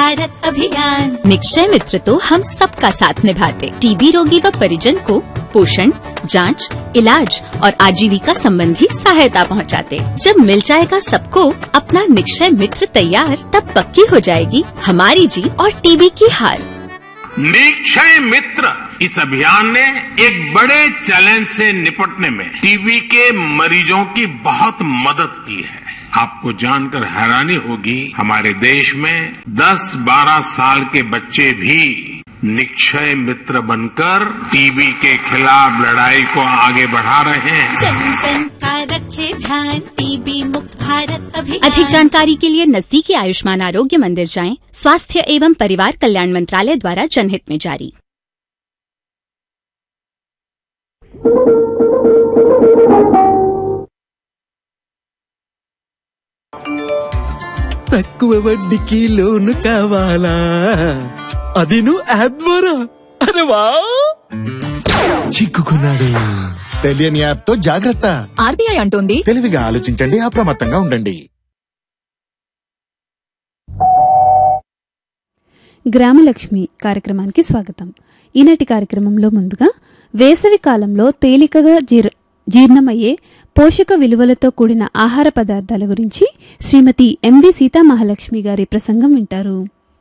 भारत अभियान निक्षय मित्र तो हम सबका साथ निभाते टीबी रोगी व परिजन को पोषण जांच, इलाज और आजीविका संबंधी सहायता पहुंचाते। जब मिल जाएगा सबको अपना निक्षय मित्र तैयार तब पक्की हो जाएगी हमारी जीत और टीबी की हार निक्षय मित्र इस अभियान ने एक बड़े चैलेंज से निपटने में टीबी के मरीजों की बहुत मदद की है आपको जानकर हैरानी होगी हमारे देश में 10-12 साल के बच्चे भी निक्षय मित्र बनकर टीबी के खिलाफ लड़ाई को आगे बढ़ा रहे हैं जन जन का रखे ध्यान टीबी मुक्त भारत अभियान अधिक जानकारी के लिए नजदीकी आयुष्मान आरोग्य मंदिर जाएं स्वास्थ्य एवं परिवार कल्याण मंत्रालय द्वारा जनहित में जारी తక్కువ వడ్డీకి లోను కావాలా అది నువ్వు యాప్ ద్వారా అరే వా చిక్కుకున్నాడు తెలియని యాప్ తో జాగ్రత్త ఆర్బీఐ అంటోంది తెలివిగా ఆలోచించండి అప్రమత్తంగా ఉండండి గ్రామలక్ష్మి కార్యక్రమానికి స్వాగతం ఈనాటి కార్యక్రమంలో ముందుగా వేసవి కాలంలో తేలికగా జీర్ జీర్ణమయ్యే పోషక విలువలతో కూడిన ఆహార పదార్థాల గురించి శ్రీమతి ఎంవి సీతామహాలక్ష్మి గారి ప్రసంగం వింటారు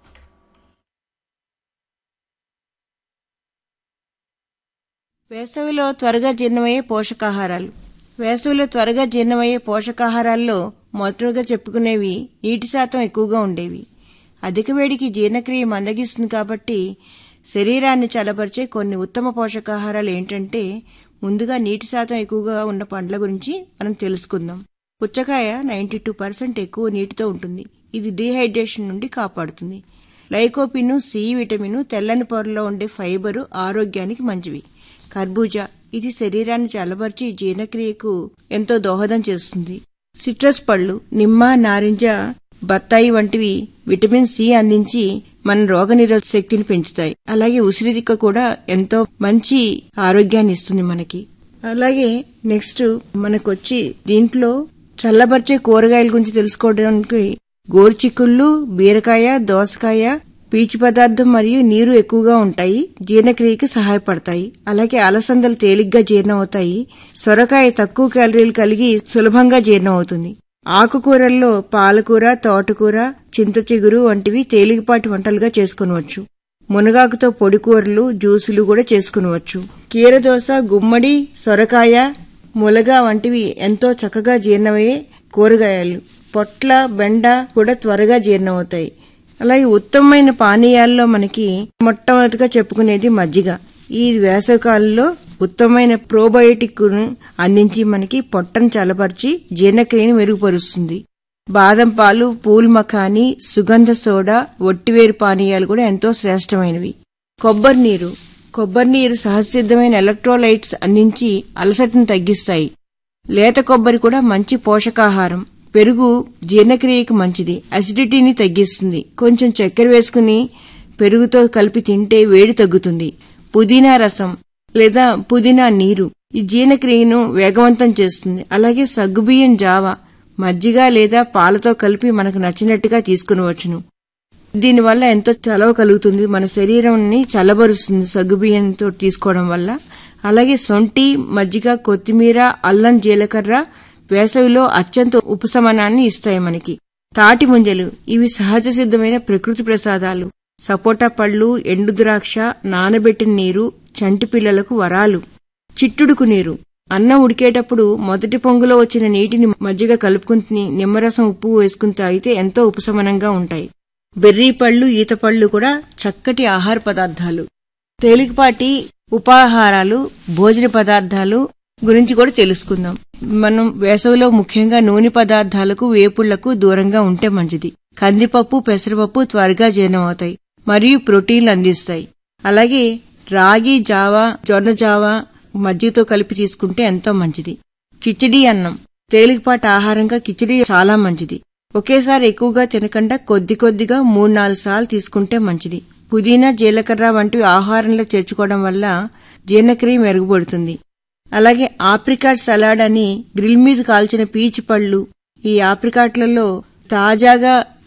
వేసవిలో త్వరగా జీర్ణమయ్యే పోషకాహారాలు వేసవిలో త్వరగా జీర్ణమయ్యే పోషకాహారాల్లో మొదటగా చెప్పుకునేవి నీటి శాతం ఎక్కువగా ఉండేవి అధిక వేడికి జీర్ణక్రియ మందగిస్తుంది కాబట్టి శరీరాన్ని చల్లబరిచే కొన్ని ఉత్తమ పోషకాహారాలు ఏంటంటే ముందుగా నీటి శాతం ఎక్కువగా ఉన్న పండ్ల గురించి మనం తెలుసుకుందాం పుచ్చకాయ నైంటీ టూ పర్సెంట్ ఎక్కువ నీటితో ఉంటుంది ఇది డీహైడ్రేషన్ నుండి కాపాడుతుంది లైకోపిన్ సి విటమిన్ తెల్లని పొరలో ఉండే ఫైబరు ఆరోగ్యానికి మంచివి కర్బూజా ఇది శరీరాన్ని చల్లబరిచి జీర్ణక్రియకు ఎంతో దోహదం చేస్తుంది సిట్రస్ పళ్ళు నిమ్మ నారింజ బత్తాయి వంటివి విటమిన్ సి అందించి మన రోగనిరోధక శక్తిని పెంచుతాయి అలాగే ఉసిరిదిక్క కూడా ఎంతో మంచి ఆరోగ్యాన్ని ఇస్తుంది మనకి అలాగే నెక్స్ట్ మనకొచ్చి దీంట్లో చల్లబరిచే కూరగాయల గురించి తెలుసుకోవడానికి గోరుచిక్కుళ్ళు బీరకాయ దోసకాయ పీచు పదార్థం మరియు నీరు ఎక్కువగా ఉంటాయి జీర్ణక్రియకి సహాయపడతాయి అలాగే అలసందలు తేలిగ్గా జీర్ణమవుతాయి సొరకాయ తక్కువ క్యాలరీలు కలిగి సులభంగా జీర్ణమవుతుంది ఆకుకూరల్లో పాలకూర తోటకూర చింత చిగురు వంటివి తేలికపాటి వంటలుగా చేసుకునవచ్చు మునగాకుతో పొడి కూరలు జ్యూసులు కూడా చేసుకునవచ్చు కీరదోస గుమ్మడి సొరకాయ ములగ వంటివి ఎంతో చక్కగా జీర్ణమయ్యే కూరగాయలు పొట్ల బెండ కూడా త్వరగా జీర్ణమవుతాయి అలాగే ఉత్తమమైన పానీయాల్లో మనకి మొట్టమొదటిగా చెప్పుకునేది మజ్జిగ ఈ వేసవికాలంలో ఉత్తమమైన ప్రోబయోటిక్ అందించి మనకి పొట్టను చల్లపరిచి జీర్ణక్రియను మెరుగుపరుస్తుంది బాదం పాలు పూల్ మఖాని సుగంధ సోడా ఒట్టివేరు పానీయాలు కూడా ఎంతో శ్రేష్టమైనవి కొబ్బరి నీరు కొబ్బరి నీరు సహజసిద్ధమైన ఎలక్ట్రోలైట్స్ అందించి అలసటను తగ్గిస్తాయి లేత కొబ్బరి కూడా మంచి పోషకాహారం పెరుగు జీర్ణక్రియకి మంచిది అసిడిటీని తగ్గిస్తుంది కొంచెం చక్కెర వేసుకుని పెరుగుతో కలిపి తింటే వేడి తగ్గుతుంది పుదీనా రసం లేదా పుదీనా నీరు ఈ జీర్ణక్రియను వేగవంతం చేస్తుంది అలాగే సగ్గుబియ్యం జావ మజ్జిగ లేదా పాలతో కలిపి మనకు నచ్చినట్టుగా తీసుకునవచ్చును దీనివల్ల ఎంతో చలవ కలుగుతుంది మన శరీరాన్ని చల్లబరుస్తుంది సగ్గుబియ్యంతో తీసుకోవడం వల్ల అలాగే సొంటి మజ్జిగ కొత్తిమీర అల్లం జీలకర్ర వేసవిలో అత్యంత ఉపశమనాన్ని ఇస్తాయి మనకి తాటి ముంజలు ఇవి సహజ సిద్ధమైన ప్రకృతి ప్రసాదాలు సపోటా పళ్ళు ఎండు ద్రాక్ష నానబెట్టిన నీరు చంటి పిల్లలకు వరాలు చిట్టుడుకు నీరు అన్నం ఉడికేటప్పుడు మొదటి పొంగులో వచ్చిన నీటిని మజ్జిగ కలుపుకుని నిమ్మరసం ఉప్పు వేసుకుని తాగితే ఎంతో ఉపశమనంగా ఉంటాయి బెర్రీ పళ్ళు ఈత పళ్ళు కూడా చక్కటి ఆహార పదార్థాలు తేలికపాటి ఉపాహారాలు భోజన పదార్థాలు గురించి కూడా తెలుసుకుందాం మనం వేసవిలో ముఖ్యంగా నూనె పదార్థాలకు వేపుళ్లకు దూరంగా ఉంటే మంచిది కందిపప్పు పెసరపప్పు త్వరగా జీర్ణమవుతాయి మరియు ప్రోటీన్లు అందిస్తాయి అలాగే రాగి జావా జొన్న జావా మజ్జిగతో కలిపి తీసుకుంటే ఎంతో మంచిది కిచిడి అన్నం తేలికపాటి ఆహారంగా కిచిడి చాలా మంచిది ఒకేసారి ఎక్కువగా తినకుండా కొద్ది కొద్దిగా మూడు నాలుగు సార్లు తీసుకుంటే మంచిది పుదీనా జీలకర్ర వంటివి ఆహారంలో చేర్చుకోవడం వల్ల జీర్ణక్రియ మెరుగుపడుతుంది అలాగే ఆప్రికాట్ సలాడ్ అని గ్రిల్ మీద కాల్చిన పీచు పళ్ళు ఈ ఆప్రికాట్లలో తాజాగా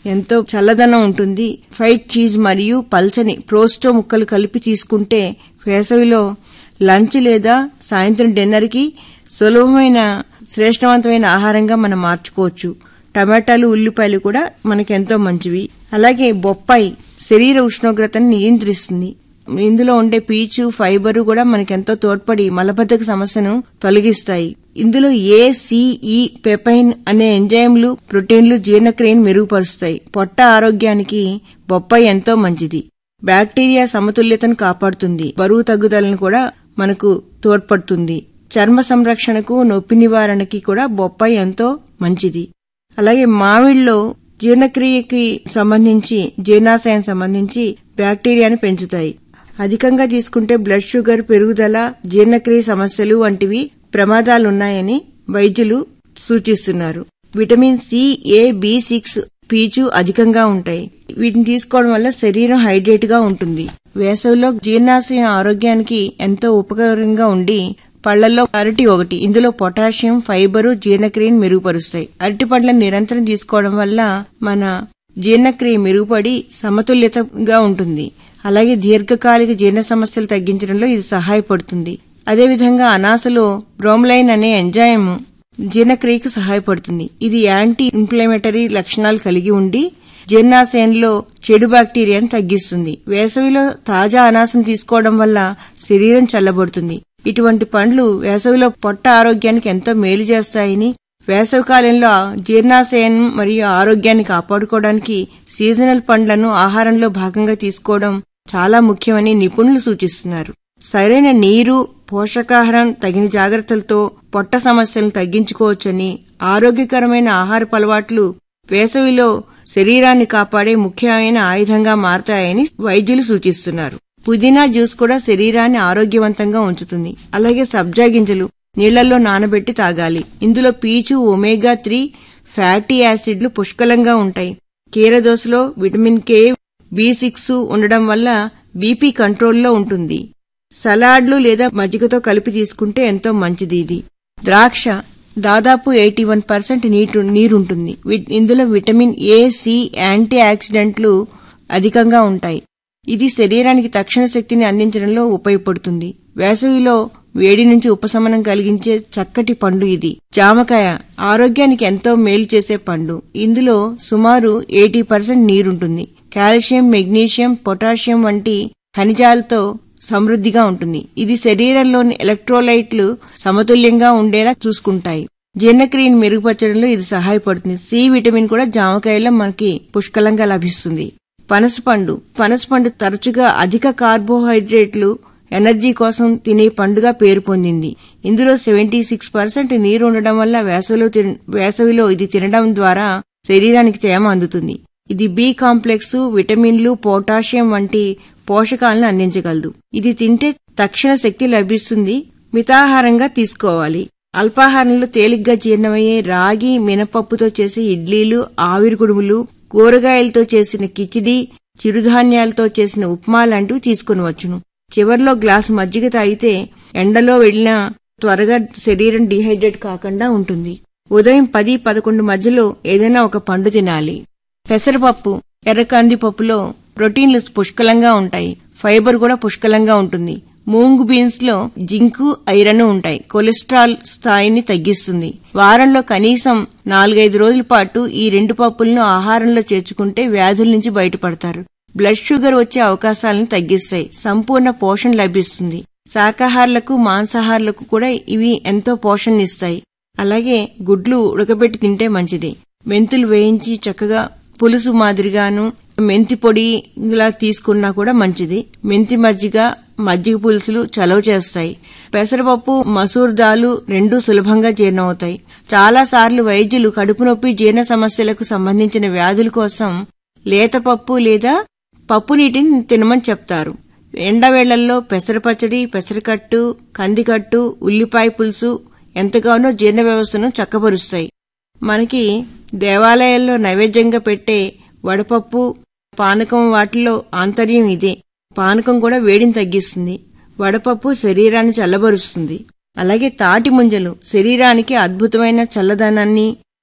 ఎంతో చల్లదనం ఉంటుంది ఫైట్ చీజ్ మరియు పల్చని ప్రోస్టో ముక్కలు కలిపి తీసుకుంటే వేసవిలో లంచ్ లేదా సాయంత్రం డిన్నర్ కి సులభమైన శ్రేష్టవంతమైన ఆహారంగా మనం మార్చుకోవచ్చు టమాటాలు ఉల్లిపాయలు కూడా మనకెంతో మంచివి అలాగే బొప్పాయి శరీర ఉష్ణోగ్రతను నియంత్రిస్తుంది ఇందులో ఉండే పీచు ఫైబరు కూడా మనకెంతో తోడ్పడి మలబద్ధక సమస్యను తొలగిస్తాయి ఇందులో ఏ సిఈ పెపైన్ అనే ఎంజైమ్లు ప్రోటీన్లు జీర్ణక్రియను మెరుగుపరుస్తాయి పొట్ట ఆరోగ్యానికి బొప్పాయి ఎంతో మంచిది బ్యాక్టీరియా సమతుల్యతను కాపాడుతుంది బరువు తగ్గుదలను కూడా మనకు తోడ్పడుతుంది చర్మ సంరక్షణకు నొప్పి నివారణకి కూడా బొప్పాయి ఎంతో మంచిది అలాగే మామిడిలో జీర్ణక్రియకి సంబంధించి జీర్ణాశయం సంబంధించి బ్యాక్టీరియాను పెంచుతాయి అధికంగా తీసుకుంటే బ్లడ్ షుగర్ పెరుగుదల జీర్ణక్రియ సమస్యలు వంటివి ప్రమాదాలున్నాయని వైద్యులు సూచిస్తున్నారు vitamin C A B six పీచు అధికంగా ఉంటాయి వీటిని తీసుకోవడం వల్ల శరీరం హైడ్రేట్ గా ఉంటుంది వేసవిలో జీర్ణాశయం ఆరోగ్యానికి ఎంతో ఉపకారంగా ఉండి పళ్లలో అరటి ఒకటి ఇందులో పొటాషియం ఫైబరు జీర్ణక్రియను మెరుగుపరుస్తాయి అరటి పండ్లను నిరంతరం తీసుకోవడం వల్ల మన జీర్ణక్రియ మెరుగుపడి సమతుల్యతగా ఉంటుంది అలాగే దీర్ఘకాలిక జీర్ణ సమస్యలు తగ్గించడంలో ఇది సహాయపడుతుంది అదేవిధంగా అనాసలో బ్రోమ్లైన్ అనే ఎంజైమ్ జీర్ణక్రియకు సహాయపడుతుంది ఇది యాంటీ ఇన్ఫ్లమేటరీ లక్షణాలు కలిగి ఉండి జీర్ణాశయంలో చెడు బ్యాక్టీరియాను తగ్గిస్తుంది వేసవిలో తాజా అనాసం తీసుకోవడం వల్ల శరీరం చల్లబడుతుంది ఇటువంటి పండ్లు వేసవిలో పొట్ట ఆరోగ్యానికి ఎంతో మేలు చేస్తాయని వేసవికాలంలో జీర్ణాశయం మరియు ఆరోగ్యాన్ని కాపాడుకోవడానికి సీజనల్ పండ్లను ఆహారంలో భాగంగా తీసుకోవడం చాలా ముఖ్యమని నిపుణులు సూచిస్తున్నారు సరైన నీరు పోషకాహారం తగిన జాగ్రత్తలతో పొట్ట సమస్యలను తగ్గించుకోవచ్చని ఆరోగ్యకరమైన ఆహారపు అలవాట్లు వేసవిలో శరీరాన్ని కాపాడే ముఖ్యమైన ఆయుధంగా మారతాయని వైద్యులు సూచిస్తున్నారు పుదీనా జ్యూస్ కూడా శరీరాన్ని ఆరోగ్యవంతంగా ఉంచుతుంది అలాగే సబ్జా గింజలు నీళ్లలో నానబెట్టి తాగాలి ఇందులో పీచు ఒమేగా త్రీ ఫ్యాటీ యాసిడ్లు పుష్కలంగా ఉంటాయి కీరదోసలో విటమిన్ కే బి సిక్స్ ఉండడం వల్ల బీపీ కంట్రోల్లో ఉంటుంది సలాడ్లు లేదా మజ్జిగతో కలిపి తీసుకుంటే ఎంతో మంచిది ఇది ద్రాక్ష దాదాపు ఎయిటీ వన్ పర్సెంట్ నీటు నీరుంటుంది వి- ఇందులో విటమిన్ ఏ సి యాంటీ ఆక్సిడెంట్లు అధికంగా ఉంటాయి ఇది శరీరానికి తక్షణ శక్తిని అందించడంలో ఉపయోగపడుతుంది వేసవిలో వేడి నుంచి ఉపశమనం కలిగించే చక్కటి పండు ఇది జామకాయ ఆరోగ్యానికి ఎంతో మేలు చేసే పండు ఇందులో సుమారు ఎయిటీ పర్సెంట్ నీరుంటుంది కాల్షియం మెగ్నీషియం పొటాషియం వంటి ఖనిజాలతో సమృద్ధిగా ఉంటుంది ఇది శరీరంలోని ఎలక్ట్రోలైట్లు సమతుల్యంగా ఉండేలా చూసుకుంటాయి జీర్ణక్రియను మెరుగుపరచడంలో ఇది సహాయపడుతుంది సి విటమిన్ కూడా జామకాయలో మనకి పుష్కలంగా లభిస్తుంది పనసపండు పనసపండు తరచుగా అధిక కార్బోహైడ్రేట్లు ఎనర్జీ కోసం తినే పండుగ పేరు పొందింది ఇందులో సెవెంటీ సిక్స్ పర్సెంట్ నీరు ఉండడం వల్ల వేసవిలో తిన- వేసవిలో ఇది తినడం ద్వారా శరీరానికి తేమ అందుతుంది ఇది బి కాంప్లెక్స్ విటమిన్లు పొటాషియం వంటి పోషకాలను అందించగలదు ఇది తింటే తక్షణ శక్తి లభిస్తుంది మితాహారంగా తీసుకోవాలి అల్పాహారంలో తేలిగ్గా జీర్ణమయ్యే రాగి మినపప్పుతో చేసే ఇడ్లీలు ఆవిరి కుడుములు కూరగాయలతో చేసిన కిచిడి చిరుధాన్యాలతో చేసిన ఉప్మా లాంటివి తీసుకునవచ్చును చివర్లో గ్లాసు మజ్జిగ తాగితే ఎండలో వెళ్లినా త్వరగా శరీరం డిహైడ్రేట్ కాకుండా ఉంటుంది ఉదయం పది పదకొండు మధ్యలో ఏదైనా ఒక పండు తినాలి పెసరపప్పు ఎర్ర కందిపప్పులో ప్రోటీన్లు పుష్కలంగా ఉంటాయి ఫైబర్ కూడా పుష్కలంగా ఉంటుంది మూంగ్ బీన్స్ లో జింకు ఐరన్ ఉంటాయి కొలెస్ట్రాల్ స్థాయిని తగ్గిస్తుంది వారంలో కనీసం నాలుగైదు రోజుల పాటు ఈ రెండు పప్పులను ఆహారంలో చేర్చుకుంటే వ్యాధుల నుంచి బయటపడతారు బ్లడ్ షుగర్ వచ్చే అవకాశాలను తగ్గిస్తాయి సంపూర్ణ పోషణ లభిస్తుంది శాకాహారులకు మాంసాహారులకు కూడా ఇవి ఎంతో పోషణనిస్తాయి అలాగే గుడ్లు ఉడకబెట్టి తింటే మంచిది మెంతులు వేయించి చక్కగా పులుసు మాదిరిగాను మెంతి పొడి ఇలా తీసుకున్నా కూడా మంచిది మెంతి మజ్జిగ మజ్జిగ పులుసులు చలవ చేస్తాయి పెసరపప్పు మసూర్ దాలు రెండూ సులభంగా జీర్ణమవుతాయి చాలా సార్లు వైద్యులు కడుపు నొప్పి జీర్ణ సమస్యలకు సంబంధించిన వ్యాధుల కోసం లేత పప్పు లేదా పప్పు నీటిని తినమని చెప్తారు ఎండవేళ్లలో పెసర పచ్చడి పెసరకట్టు కందికట్టు ఉల్లిపాయ పులుసు ఎంతగానో జీర్ణ వ్యవస్థను చక్కబరుస్తాయి మనకి దేవాలయాల్లో నైవేద్యంగా పెట్టే వడపప్పు పానకం వాటిలో ఆంతర్యం ఇదే పానకం కూడా వేడిని తగ్గిస్తుంది వడపప్పు శరీరాన్ని చల్లబరుస్తుంది అలాగే తాటి ముంజలు శరీరానికి అద్భుతమైన చల్లదనాన్ని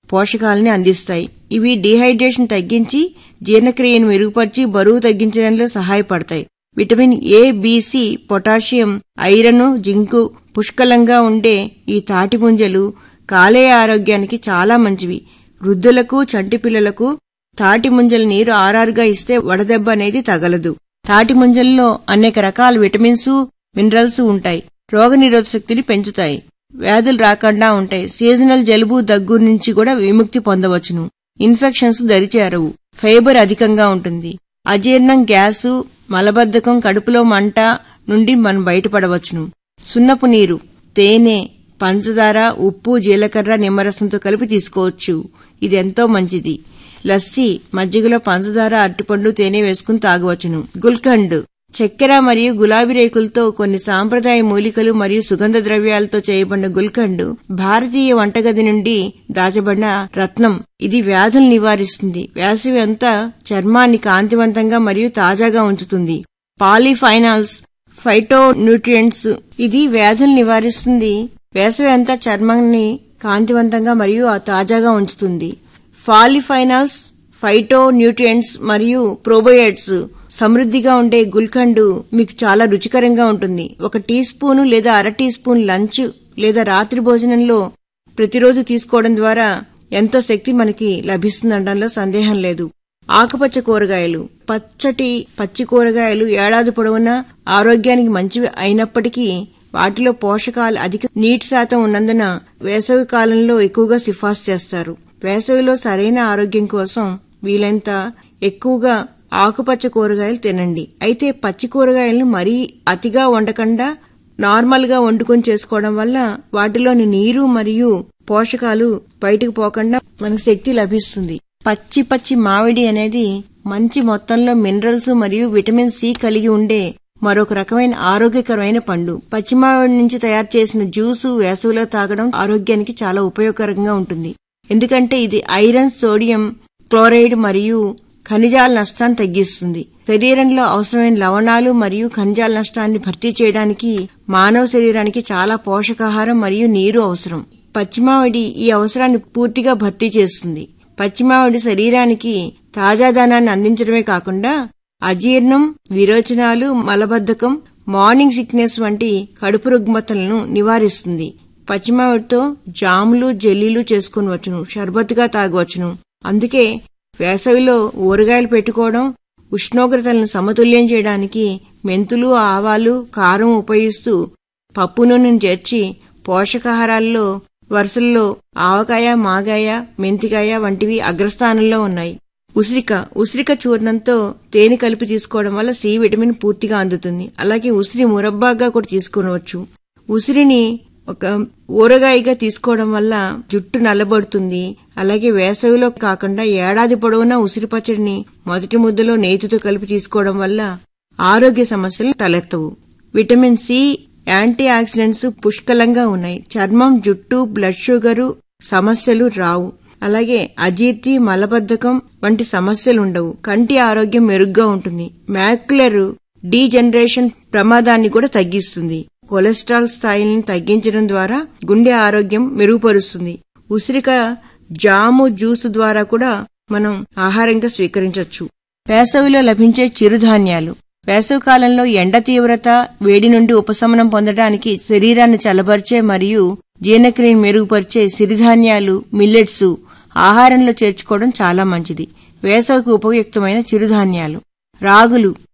పోషకాలని అందిస్తాయి ఇవి డీహైడ్రేషన్ తగ్గించి జీర్ణక్రియను మెరుగుపరిచి బరువు తగ్గించడంలో సహాయపడతాయి vitamin A B C potassium iron zinc పుష్కలంగా ఉండే ఈ తాటి ముంజలు కాలేయ ఆరోగ్యానికి చాలా మంచివి వృద్ధులకు చంటి పిల్లలకు తాటి ముంజల నీరు ఆరారుగా ఇస్తే వడదెబ్బ అనేది తగలదు తాటి ముంజల్లో అనేక రకాల విటమిన్స్ మినరల్స్ ఉంటాయి రోగనిరోధక శక్తిని పెంచుతాయి వ్యాధులు రాకుండా ఉంటాయి సీజనల్ జలుబు దగ్గు నుంచి కూడా విముక్తి పొందవచ్చును ఇన్ఫెక్షన్స్ దరిచేరవు ఫైబర్ అధికంగా ఉంటుంది అజీర్ణం గ్యాసు మలబద్ధకం కడుపులో మంట నుండి మనం బయటపడవచ్చును సున్నపు నీరు తేనె పంచదార ఉప్పు జీలకర్ర నిమ్మరసంతో కలిపి తీసుకోవచ్చు ఇది ఎంతో మంచిది లస్సీ మజ్జిగలో పంచదార అరటిపండు తేనె వేసుకుని తాగవచ్చును గుల్కండ్ చక్కెర మరియు గులాబీ రేకులతో కొన్ని సాంప్రదాయ మూలికలు మరియు సుగంధ ద్రవ్యాలతో చేయబడిన గుల్కండ్ భారతీయ వంటగది నుండి దాచబడిన రత్నం ఇది వ్యాధులు నివారిస్తుంది వేసవి అంతా చర్మాన్ని కాంతివంతంగా మరియు తాజాగా ఉంచుతుంది పాలిఫైనాల్స్ ఫైటో న్యూట్రియంట్స్ ఇది వ్యాధులు నివారిస్తుంది వేసవి అంతా చర్మాన్ని కాంతివంతంగా మరియు తాజాగా ఉంచుతుంది ఫాలిఫైనాల్స్ ఫైటో న్యూట్రియంట్స్ మరియు ప్రోబయోట్స్ సమృద్ధిగా ఉండే గుల్కండు మీకు చాలా రుచికరంగా ఉంటుంది ఒక టీ స్పూను లేదా అర టీ స్పూన్ లంచ్ లేదా రాత్రి భోజనంలో ప్రతిరోజు తీసుకోవడం ద్వారా ఎంతో శక్తి మనకి లభిస్తుందనడంలో సందేహం లేదు ఆకుపచ్చ కూరగాయలు పచ్చటి పచ్చి కూరగాయలు ఏడాది పొడవునా ఆరోగ్యానికి మంచివి అయినప్పటికీ వాటిలో పోషకాలు అధిక నీటి శాతం ఉన్నందున వేసవి కాలంలో ఎక్కువగా సిఫార్సు చేస్తారు వేసవిలో సరైన ఆరోగ్యం కోసం వీలైనంత ఎక్కువగా ఆకుపచ్చ కూరగాయలు తినండి అయితే పచ్చి కూరగాయలను మరీ అతిగా వండకుండా నార్మల్ గా వండుకొని చేసుకోవడం వల్ల వాటిలోని నీరు మరియు పోషకాలు బయటకు పోకుండా మనకు శక్తి లభిస్తుంది పచ్చి పచ్చి మామిడి అనేది మంచి మొత్తంలో మినరల్స్ మరియు విటమిన్ సి కలిగి ఉండే మరొక రకమైన ఆరోగ్యకరమైన పండు పచ్చి మామిడి నుంచి తయారు చేసిన జ్యూసు వేసవిలో తాగడం ఆరోగ్యానికి చాలా ఉపయోగకరంగా ఉంటుంది ఎందుకంటే ఇది ఐరన్ సోడియం క్లోరైడ్ మరియు ఖనిజాల నష్టాన్ని తగ్గిస్తుంది శరీరంలో అవసరమైన లవణాలు మరియు ఖనిజాల నష్టాన్ని భర్తీ చేయడానికి మానవ శరీరానికి చాలా పోషకాహారం మరియు నీరు అవసరం పచ్చిమామిడి ఈ అవసరాన్ని పూర్తిగా భర్తీ చేస్తుంది పచ్చిమామిడి శరీరానికి తాజాదనాన్ని అందించడమే కాకుండా అజీర్ణం విరోచనాలు మలబద్ధకం మార్నింగ్ సిక్నెస్ వంటి కడుపు రుగ్మతలను నివారిస్తుంది పచ్చిమామిడితో జాములు జెల్లీలు చేసుకునవచ్చును షర్బత్తుగా తాగవచ్చును అందుకే వేసవిలో ఊరగాయలు పెట్టుకోవడం ఉష్ణోగ్రతలను సమతుల్యం చేయడానికి మెంతులు ఆవాలు కారం ఉపయోగిస్తూ పప్పు నూనెను చేర్చి పోషకాహారాల్లో వరుసల్లో ఆవకాయ మాగాయ మెంతికాయ వంటివి అగ్రస్థానంలో ఉన్నాయి ఉసిరిక ఉసిరిక చూర్ణంతో తేనె కలిపి తీసుకోవడం వల్ల సి విటమిన్ పూర్తిగా అందుతుంది అలాగే ఉసిరి మురబ్బాగా కూడా తీసుకోవచ్చు ఉసిరిని ఒక ఊరగాయగా తీసుకోవడం వల్ల జుట్టు నల్లబడుతుంది అలాగే వేసవిలో కాకుండా ఏడాది పొడవునా ఉసిరి పచ్చడిని మొదటి ముద్దలో నేతితో కలిపి తీసుకోవడం వల్ల ఆరోగ్య సమస్యలు తలెత్తవు విటమిన్ సి యాంటీ ఆక్సిడెంట్స్ పుష్కలంగా ఉన్నాయి చర్మం జుట్టు బ్లడ్ షుగరు సమస్యలు రావు అలాగే అజీర్తి మలబద్ధకం వంటి సమస్యలు ఉండవు కంటి ఆరోగ్యం మెరుగ్గా ఉంటుంది మ్యాక్యులర్ డీజనరేషన్ ప్రమాదాన్ని కూడా తగ్గిస్తుంది కొలెస్ట్రాల్ స్థాయిలను తగ్గించడం ద్వారా గుండె ఆరోగ్యం మెరుగుపరుస్తుంది ఉసిరిక జాము జ్యూస్ ద్వారా కూడా మనం ఆహారంగా స్వీకరించవచ్చు వేసవిలో లభించే చిరుధాన్యాలు వేసవి కాలంలో ఎండ తీవ్రత వేడి నుండి ఉపశమనం పొందడానికి శరీరాన్ని చల్లబరిచే మరియు జీర్ణక్రియను మెరుగుపరిచే సిరిధాన్యాలు మిల్లెట్స్ ఆహారంలో చేర్చుకోవడం చాలా మంచిది వేసవికి ఉపయుక్తమైన చిరుధాన్యాలు రాగులు